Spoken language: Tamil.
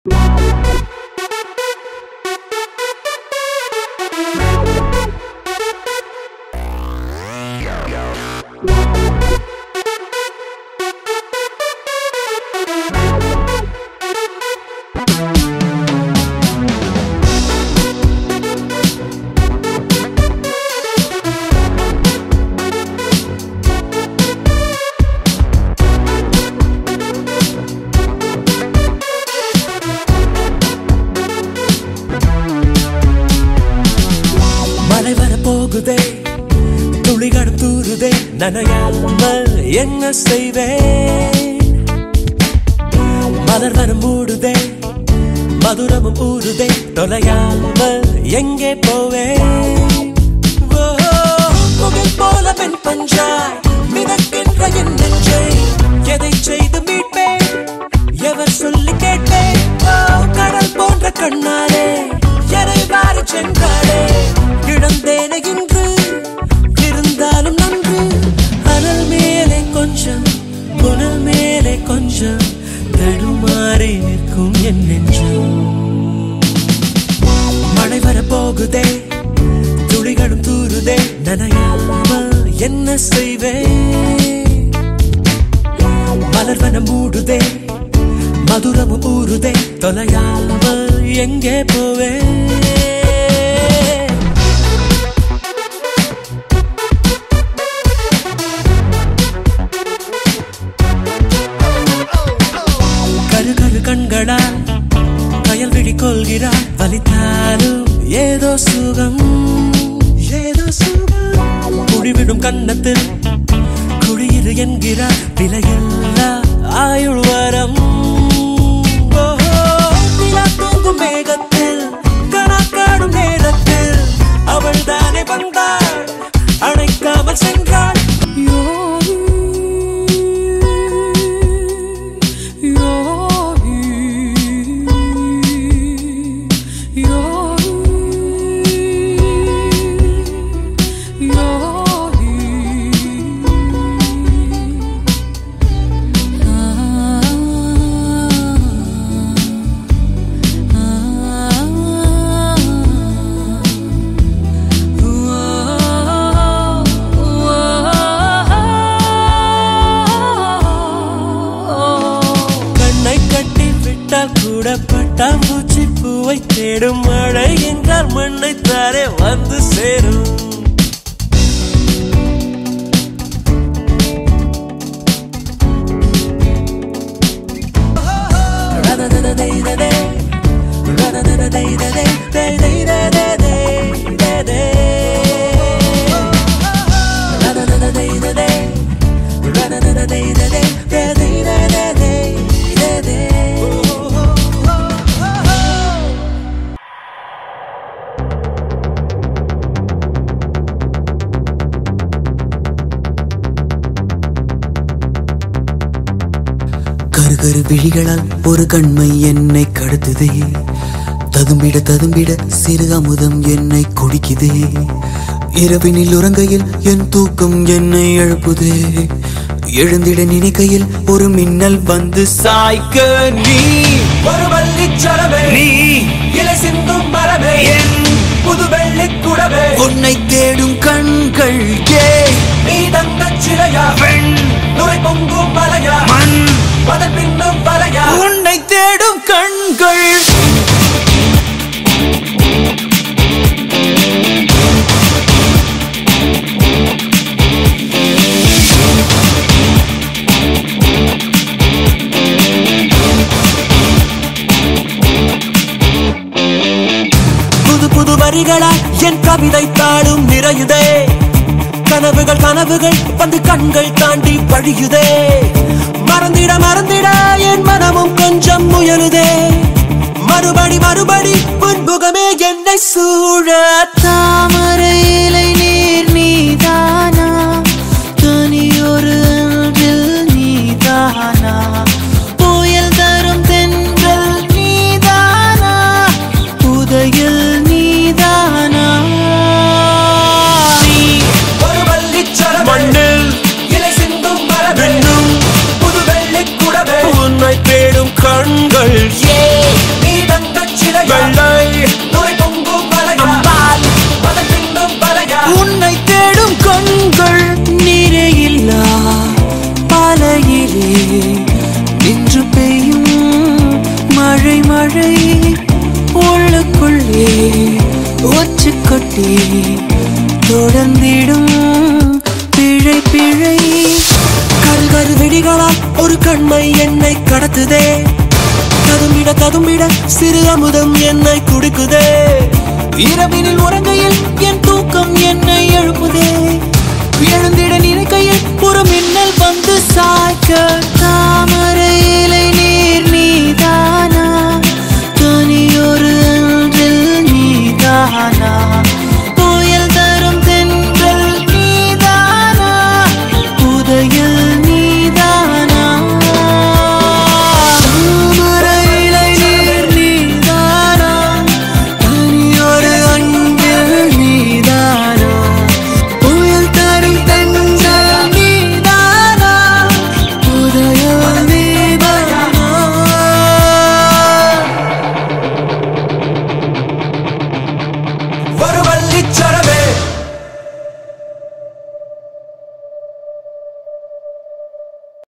மழை வர போகுதே துளிகள் தூருதே நனையாமல் என்ன செய்வேன் மலர் வரம் மூடுதே மதுரமும் ஊறுதே தொலையாமல் எங்கே போவேன் ஓ, முகில் போல பெண் பஞ்சாய் மிதக்கின்ற என் நெஞ்சை எதை செய்து மீட்பேன் எவர் சொல்லி கேட்பேன் ஓ, கடல் போன்ற கண்ணாலே எனை வாரி சென்றாளே இழந்தேன இன்று இருந்தாலும் நன்று அனல் மேலே கொஞ்சம் புனல் மேலே கொஞ்சம் தடுமாறி நிற்கும் என் நெஞ்சம் மழை வர போகுதே துளிகளும் தூருதே நனையாமல் என்ன செய்வேன் மலர்வனம் மூடுதே மதுரமும் ஊறுதே தொலையாமல் எங்கே போவேன் கரு கரு கண்களால் கயல் விழி கொள்கிறார் வலித்தாலும் ஏதோ சுகம் ஏதோ சுகம் குழிவிடும் கன்னத்தில் குழியிரு என்கிறார் விலையில்லா ஆயுள் வரம் ஓஹோ, நிலா தூங்கும் மேகத்தில் கணக்காடும் நேரத்தில் அவள் தானே வந்தாள் அணைக்காமல் சென்றாள் கண்ணை கட்டி விட்டால் கூட பட்டாம்பூச்சி பூவை தேடும் மழை என்றால் மண்ணை தாரே வந்து சேரும் கருகரு விழிகளால் ஒரு கண்மை என்னை கடத்துதே ததும்பிட ததும்பிட சிறு அமுதம் என்னை குடிக்குதே இரவினில் உறங்கையில் என் தூக்கம் என்னை எழுப்புதே எழுந்திட நினைக்கையில் ஒரு மின்னல் வந்து சாய்க்க நீ ஒரு வள்ளிச்சரமே நீ இலை சிந்தும் மரமே என் புது வெள்ளிக் குடவே உன்னை தேடும் கண்கள் ஏ நீ தங்கச் சிலையா பெண் நுரை பொங்கும் மலையா மண் பதன் பின்னும் வலையா உன்னை தேடும் கண்கள் புது புது வரிகளால் என் கவிதை தாடும் நிறையுதே கனவுகள் கனவுகள் வந்து கண்கள் தாண்டி வழியுதே மறந்திட மறந்திட என் மனமும் கொஞ்சம் முயலுதே மறுபடி மறுபடி புன்முகமே என்னை சூழ தாமரை இலை நீர் நீதானா தனியொரு அன்பில் நீதானா புயல் தரும் தென்றல் நீதானா புதையல் நீதானா நீ ஒரு வள்ளிச்சரமே மண்ணில் இலை சிந்தும் மரமே வெண்ணும் புது வெள்ளிக் குடவே உன்னை தேடும் கண்கள் ஏ மழை உள்ளுக்குள்ளே ஒச்சு கொட்டி தொடர்ந்திடும் பிழை பிழை கரு கரு வெடிகளால் ஒரு கண்மை என்னை கடத்துதே கதும்பிட கதும்பிட சிறு அமுதம் என்னை குடுக்குதே இரவினில் உறங்கையில் என் தூக்கம் என்னை எழுப்புதே எழுந்திட நினைக்கையில் ஒரு மின்னல் வந்து சாய்க்க தாமரை இலை நீர் நீதானா